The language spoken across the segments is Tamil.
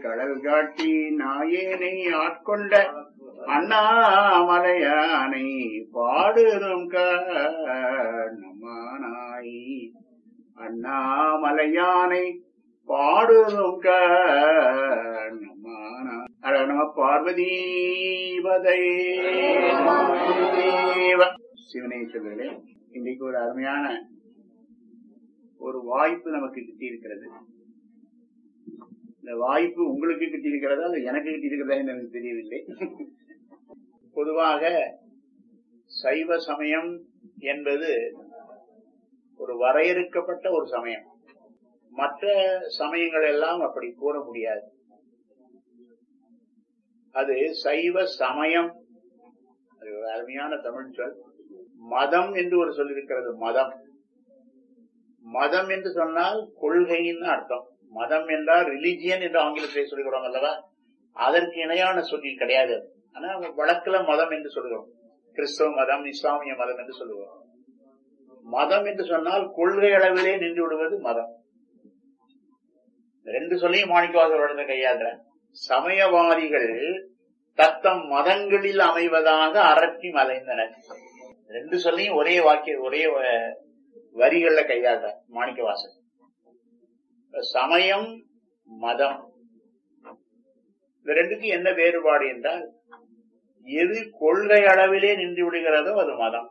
கடல் காட்டி நாயேனை ஆட்கொண்ட அண்ணாமலையானை பாடுதும் கண்ணமானாய் அண்ணாமலையானை பாடுதும் கண்ணமானாய் அட நம பார்வதீபதை சிவனேஸ்வரர்களே இன்றைக்கு ஒரு அருமையான ஒரு வாய்ப்பு நமக்கு கிட்டியிருக்கிறது இந்த வாய்ப்பு உங்களுக்கு கிட்டியிருக்கிறதா அது எனக்கு கிட்டியிருக்கிறதா என்று எனக்கு தெரியவில்லை பொதுவாக சைவ சமயம் என்பது ஒரு வரையறுக்கப்பட்ட ஒரு சமயம் மற்ற சமயங்கள் எல்லாம் அப்படி கூற முடியாது அது சைவ சமயம் அது ஒரு அருமையான தமிழ் சொல் மதம் என்று ஒரு சொல் இருக்கிறது மதம் மதம் என்று சொன்னால் கொள்கைன்னு அர்த்தம் மதம் என்றால் ரிலிஜியன் என்று ஆங்கிலத்தை சொல்கிறோம் அல்லவா அதற்கு இணையான சொல்லில் கிடையாது ஆனா வழக்குல மதம் என்று சொல்கிறோம் கிறிஸ்தவ மதம் இஸ்லாமிய மதம் என்று சொல்லுவோம் மதம் என்று சொன்னால் கொள்கை அளவிலே நின்று விடுவது மதம் ரெண்டு சொல்லியும் மாணிக்கவாசர் கையாளுற சமயவாதிகள் தத்தம் மதங்களில் அமைவதாக அரட்டி மலைந்தனர் ரெண்டு சொல்லியும் ஒரே வாக்கிய ஒரே வரிகள்ல கையாளுற மாணிக்கவாசன் சமயம் மதம் இந்த ரெண்டுக்கு என்ன வேறுபாடு என்றால் எது கொள்கை அளவிலே நின்று விடுகிறதோ அது மதம்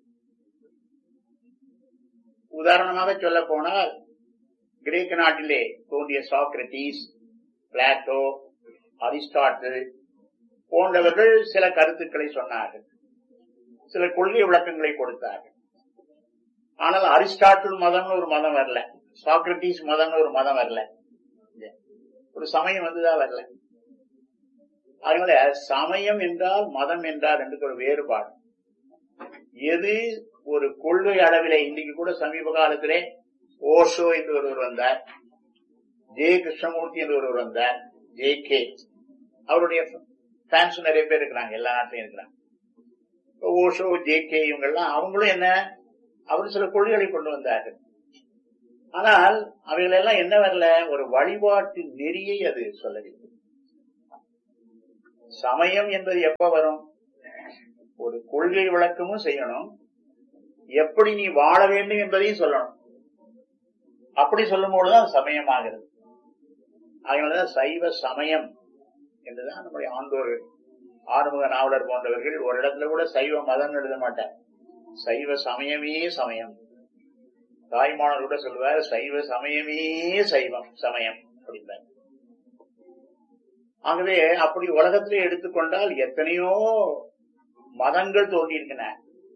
உதாரணமாக சொல்ல போனால் கிரேக்க நாட்டிலே தோன்றிய சாக்ரட்டிஸ் பிளாட்டோ அரிஸ்டாட்டில் போன்றவர்கள் சில கருத்துக்களை சொன்னார்கள் சில கொள்கை விளக்கங்களை கொடுத்தார்கள் ஆனால் அரிஸ்டாட்டில் மதம்னு ஒரு மதம் வரல சாக்ரட்டிஸ் மதம்னு ஒரு மதம் வரல ஒரு சமயம் வந்துதான் வரல அதனால சமயம் என்றால் மதம் என்றால் ரெண்டுக்கு ஒரு வேறுபாடு எது ஒரு கொள்கை அளவிலே இன்னைக்கு கூட சமீப காலத்திலே ஓஷோ என்று ஒருவர் வந்தார் ஜே கிருஷ்ணமூர்த்தி என்று ஒருவர் வந்தார் ஜே கே அவருடைய ஃபேன்ஸ் நிறைய பேர் இருக்கிறாங்க எல்லா நாட்டிலும் இருக்கிறாங்க ஓஷோ ஜே கே இவங்கெல்லாம் அவங்களும் என்ன அவர் சில கொள்கைகளை கொண்டு வந்தார்கள் ஆனால் அவைகள் எல்லாம் என்ன வரல ஒரு வழிபாட்டு நெறியை அது சொல்லவில்லை சமயம் என்பது எப்ப வரும் ஒரு கொள்கை விளக்கமும் செய்யணும் எப்படி நீ வாழ வேண்டும் என்பதையும் சொல்லணும் அப்படி சொல்லும் பொழுதுதான் சமயமாகிறது அதனாலதான் சைவ சமயம் என்றுதான் நம்முடைய ஆண்டோர்கள் ஆறுமுக நாவலர் போன்றவர்கள் ஒரு இடத்துல கூட சைவ மதம் எழுத மாட்டார் சைவ சமயமே சமயம் தாய்மானவர் கூட சொல்லுவார் சைவ சமயமே சைவம் சமயம் அப்படின்பார் ஆகவே அப்படி உலகத்திலே எடுத்துக்கொண்டால் எத்தனையோ மதங்கள் தோன்றியிருக்கின்றன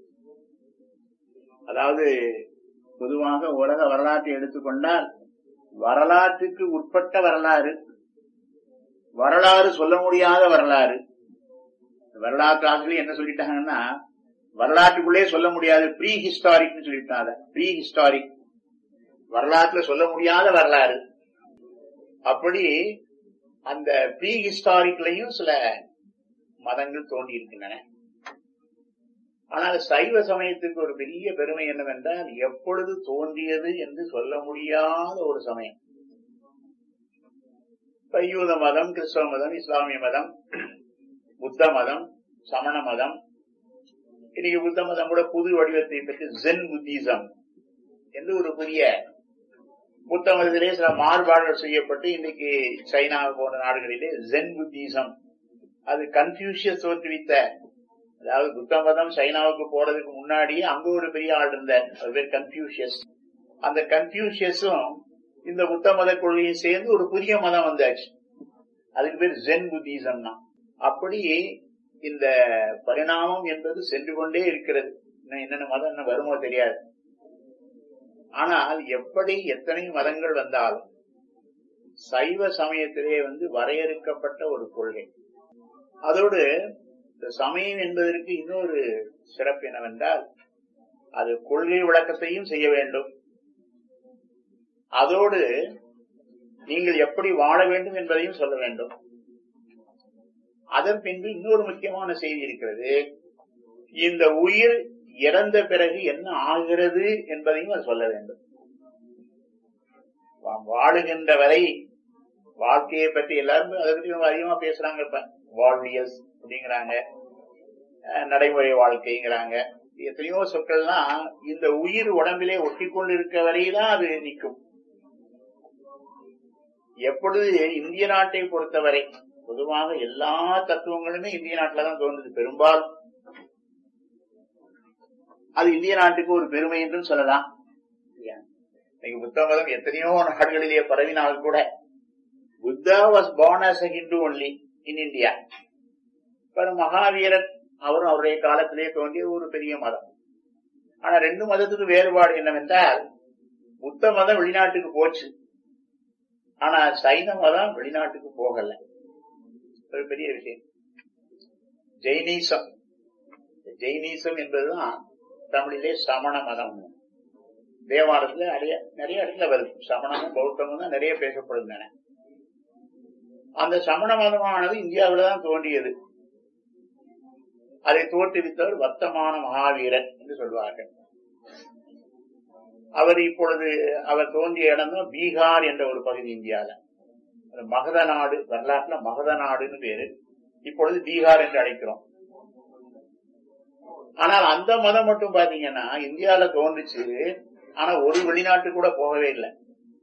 அதாவது பொதுவாக உலக வரலாற்றை எடுத்துக்கொண்டால் வரலாற்றுக்கு உட்பட்ட வரலாறு வரலாறு சொல்ல முடியாத வரலாறு வரலாற்று ஆசிரியர் என்ன சொல்லிட்டாங்கன்னா வரலாற்றுக்குள்ளே சொல்ல முடியாது ப்ரீ ஹிஸ்டாரிக்னு சொல்லிட்டாங்க ப்ரீ ஹிஸ்டாரிக் வரலாற்றுல சொல்ல முடியாத வரலாறு அப்படி அந்த ப்ரீ ஹிஸ்டாரிக்லயும் சில மதங்கள் தோன்றி இருக்கின்றன ஆனால் சைவ சமயத்துக்கு ஒரு பெரிய பெருமை என்னவென்றால் எப்பொழுது தோன்றியது என்று சொல்ல முடியாத ஒரு சமயம் யூத மதம் கிறிஸ்தவ மதம் இஸ்லாமிய மதம் புத்த மதம் சமண மதம் இன்னைக்கு புத்த மதம் கூட புது வடிவத்தை பெற்று ஜென் புத்திசம் என்று ஒரு புதிய புத்த மதத்திலே சில மாறுபாடுகள் செய்யப்பட்டு இன்னைக்கு சைனா போன்ற நாடுகளிலே ஜென் புத்திசம் அது கன்ஃபியூஷியஸ் தோற்றுவித்த அதாவது புத்த மதம் சைனாவுக்கு போறதுக்கு முன்னாடியே அங்க ஒரு பெரிய ஆள் இருந்தார் அது பேர் கன்ஃபியூஷியஸ் அந்த கன்ஃபியூஷியஸும் இந்த புத்த மத கொள்கையும் சேர்ந்து ஒரு புதிய மதம் வந்தாச்சு அதுக்கு பேர் ஜென் புத்திசம் தான் அப்படி இந்த பரிணாமம் என்பது சென்று கொண்டே இருக்கிறது இன்னும் என்னென்ன மதம் என்ன வருமோ தெரியாது ஆனால் எப்படி எத்தனை மதங்கள் வந்தாலும் சைவ சமயத்திலே வந்து வரையறுக்கப்பட்ட ஒரு கொள்கை அதோடு இந்த சமயம் என்பதற்கு இன்னொரு சிறப்பு என்னவென்றால் அது கொள்கை விளக்கத்தையும் செய்ய வேண்டும் அதோடு நீங்கள் எப்படி வாழ வேண்டும் என்பதையும் சொல்ல வேண்டும் அதன் பின்பு இன்னொரு முக்கியமான செய்தி இருக்கிறது இந்த உயிர் இறந்த பிறகு என்ன ஆகிறது என்பதையும் அது சொல்ல வேண்டும் வாழுகின்ற வரை வாழ்க்கையை பற்றி எல்லாரும் அதை பற்றி ரொம்ப அதிகமா பேசுறாங்க இப்ப வாழ்வியஸ் அப்படிங்கிறாங்க அஹ் நடைமுறை வாழ்க்கைங்கிறாங்க எத்தனையோ சொற்கள்லாம் இந்த உயிர் உடம்பிலே ஒட்டி கொண்டு இருக்க வரைதான் அது நிற்கும் எப்பொழுது இந்திய நாட்டை பொறுத்தவரை பொதுவாக எல்லா தத்துவங்களுமே இந்திய நாட்டில தான் தோன்றுது பெரும்பாலும் அது இந்திய நாட்டுக்கு ஒரு பெருமை என்றும் சொல்லலாம் இல்லையா? இன்னைக்கு புத்த மதம் எத்தனையோ நாடுகளிலே பரவினால் கூட Buddha was born as a Hindu only in India மகாவீரர் அவரும் அவருடைய காலத்திலே தோன்றிய ஒரு பெரிய மதம் ஆனா ரெண்டு மதத்துக்கு வேறுபாடு என்னவென்றால் புத்த மதம் வெளிநாட்டுக்கு போச்சு ஆனா சைன மதம் வெளிநாட்டுக்கு போகல ஒரு பெரிய விஷயம் ஜெயினிசம் ஜெயினிசம் என்பதுதான் தமிழிலே சமண மதம் தேவாலயத்துல நிறைய நிறைய இடத்துல வருது சமணமும் பௌத்தமும் தான் நிறைய பேசப்படுகின்றன அந்த சமண மதமானது இந்தியாவில தான் தோன்றியது அதை தோற்றுவித்தவர் வர்த்தமான மகாவீரன் என்று சொல்வார்கள் அவர் இப்பொழுது அவர் தோன்றிய இடம் தான் பீகார் என்ற ஒரு பகுதி இந்தியாவில் அது மகத நாடு வரலாற்றுல மகத நாடுன்னு பேரு இப்பொழுது பீகார் என்று அழைக்கிறோம் ஆனால் அந்த மதம் மட்டும் பாத்தீங்கன்னா இந்தியாவில தோன்றுச்சு ஆனா ஒரு வெளிநாட்டு கூட போகவே இல்லை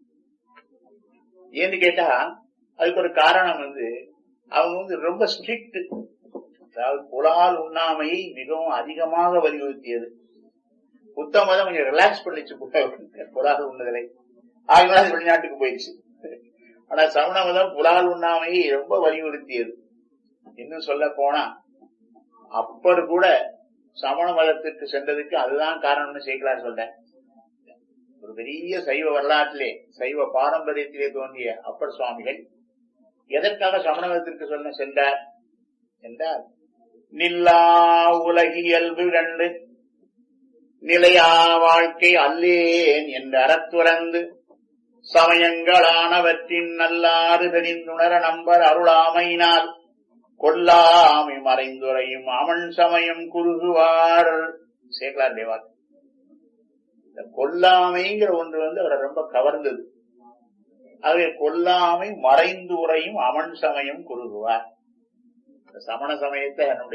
ஏன்னு கேட்டா அதுக்கு ஒரு காரணம் வந்து அவங்க வந்து ரொம்ப ஸ்ட்ரிக்ட் அதாவது புலால் உண்ணாமையை மிகவும் அதிகமாக வலியுறுத்தியது புத்த மதம் கொஞ்சம் ரிலாக்ஸ் பண்ணிச்சு புத்த- புலால் உண்ணுதலை ஆகினால அது வெளிநாட்டுக்கு போயிடுச்சு ஆனா சமண மதம் புலால் உண்ணாமையை ரொம்ப வலியுறுத்தியது இன்னும் சொல்ல போனா அப்பர் கூட சமண மதத்திற்கு சென்றதுக்கு அதுதான் காரணம்னு சேர்க்கலான்னு சொல்றேன் ஒரு பெரிய சைவ வரலாற்றிலே சைவ பாரம்பரியத்திலே தோன்றிய அப்பர் சுவாமிகள் எதற்காக சமண மதத்திற்கு சொன்ன சென்றார் என்றால் நில்லா உலகியல்பு கண்டு நிலையா வாழ்க்கை அல்லேன் என்று அறத்துறந்து சமயங்களானவற்றின் நல்லாறு தெரிந்துணர நம்பர் அருளாமையினால் கொல்லாமை மறைந்துரையும் அமன் சமயம் குறுகுவார் சேகலார் தேவார் இந்த கொல்லாமைங்கிற ஒன்று வந்து அவரை ரொம்ப கவர்ந்தது ஆகவே கொல்லாமை மறைந்து உரையும் அமன் சமயம் குறுகுவார் இந்த சமண சமயத்தை என்னுடைய